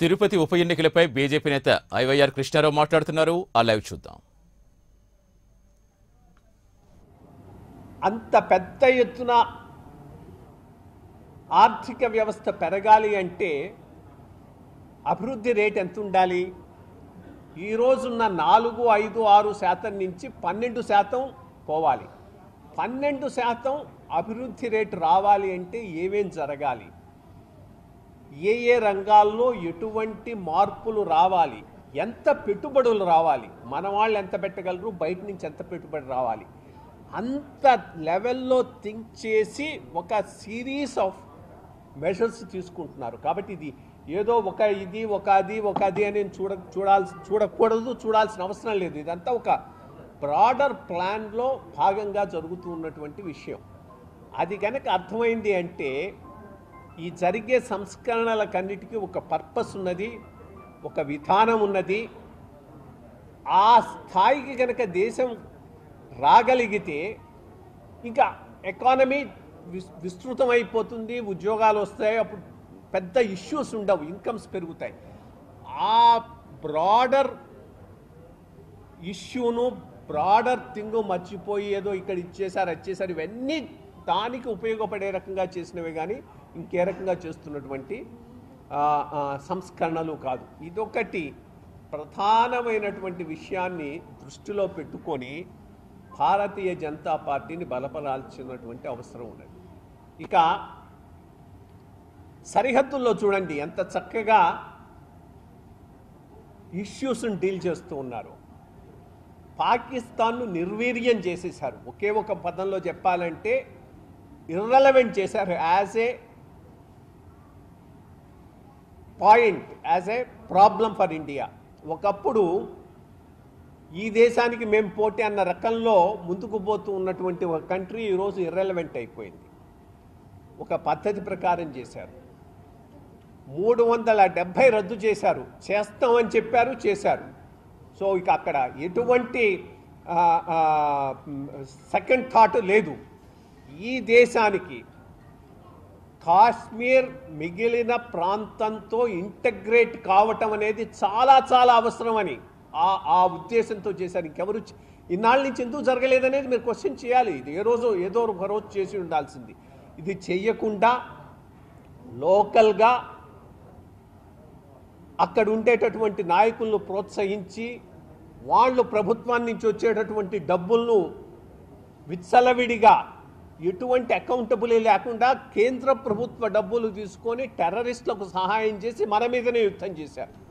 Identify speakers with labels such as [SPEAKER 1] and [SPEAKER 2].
[SPEAKER 1] తిరుపతి ఉప ఎన్నికలపై బీజేపీ నేత ఐవైఆర్ కృష్ణారావు మాట్లాడుతున్నారు ఆ లైవ్ చూద్దాం
[SPEAKER 2] అంత పెద్ద ఎత్తున ఆర్థిక వ్యవస్థ పెరగాలి అంటే అభివృద్ధి రేట్ ఎంత ఉండాలి ఈ రోజున్న నాలుగు ఐదు ఆరు శాతం నుంచి పన్నెండు శాతం పోవాలి పన్నెండు శాతం అభివృద్ధి రేటు రావాలి అంటే ఏమేం జరగాలి ఏ ఏ రంగాల్లో ఎటువంటి మార్పులు రావాలి ఎంత పెట్టుబడులు రావాలి మన వాళ్ళు ఎంత పెట్టగలరు బయట నుంచి ఎంత పెట్టుబడి రావాలి అంత లెవెల్లో థింక్ చేసి ఒక సిరీస్ ఆఫ్ మెషర్స్ తీసుకుంటున్నారు కాబట్టి ఇది ఏదో ఒక ఇది ఒక అది ఒక అది అని చూడ చూడాల్సి చూడకూడదు చూడాల్సిన అవసరం లేదు ఇదంతా ఒక బ్రాడర్ ప్లాన్లో భాగంగా జరుగుతూ ఉన్నటువంటి విషయం అది కనుక అర్థమైంది అంటే ఈ జరిగే సంస్కరణలకన్నిటికీ ఒక పర్పస్ ఉన్నది ఒక విధానం ఉన్నది ఆ స్థాయికి కనుక దేశం రాగలిగితే ఇంకా ఎకానమీ విస్ విస్తృతమైపోతుంది ఉద్యోగాలు వస్తాయి అప్పుడు పెద్ద ఇష్యూస్ ఉండవు ఇన్కమ్స్ పెరుగుతాయి ఆ బ్రాడర్ ఇష్యూను బ్రాడర్ థింగ్ మర్చిపోయి ఏదో ఇక్కడ ఇచ్చేసారు వచ్చేసారు ఇవన్నీ దానికి ఉపయోగపడే రకంగా చేసినవి కానీ ఇంకే రకంగా చేస్తున్నటువంటి ఆ, ఆ, సంస్కరణలు కాదు ఇదొకటి ప్రధానమైనటువంటి విషయాన్ని దృష్టిలో పెట్టుకొని భారతీయ జనతా పార్టీని బలపరాల్సినటువంటి అవసరం ఉన్నది ఇక సరిహద్దుల్లో చూడండి ఎంత చక్కగా ఇష్యూస్ని డీల్ చేస్తూ ఉన్నారు పాకిస్తాన్ను నిర్వీర్యం చేసేశారు ఒకే ఒక పదంలో చెప్పాలంటే ఇర్రలవెంట్ చేశారు as a point as a problem for India ఒకప్పుడు ఈ దేశానికి మేము పోటీ అన్న రకంలో ముందుకు పోతూ ఉన్నటువంటి ఒక కంట్రీ ఈరోజు ఇర్రెలవెంట్ అయిపోయింది ఒక పద్ధతి ప్రకారం చేశారు మూడు వందల డెబ్భై రద్దు చేశారు చేస్తామని చెప్పారు చేశారు సో ఇక అక్కడ ఎటువంటి సెకండ్ థాట్ లేదు ఈ దేశానికి కాశ్మీర్ మిగిలిన ప్రాంతంతో ఇంటగ్రేట్ కావటం అనేది చాలా చాలా అవసరమని ఆ ఆ ఉద్దేశంతో చేశారు ఇంకెవరు చే- ఇన్నాళ్ళ నుంచి ఎందుకు జరగలేదనేది మీరు క్వశ్చన్ చేయాలి ఇది ఏ రోజు ఏదో ఒక రోజు చేసి ఉండాల్సింది ఇది చెయ్యకుండా లోకల్గా అక్కడ ఉండేటటువంటి నాయకులను ప్రోత్సహించి వాళ్ళు ప్రభుత్వం నుంచి వచ్చేటటువంటి డబ్బులను విచ్చలవిడిగా ఎటువంటి అకౌంటబుల్ లేకుండా కేంద్ర ప్రభుత్వ డబ్బులు తీసుకొని టెర్రరిస్టులకు సహాయం చేసి మన మీదనే యుద్ధం చేశారు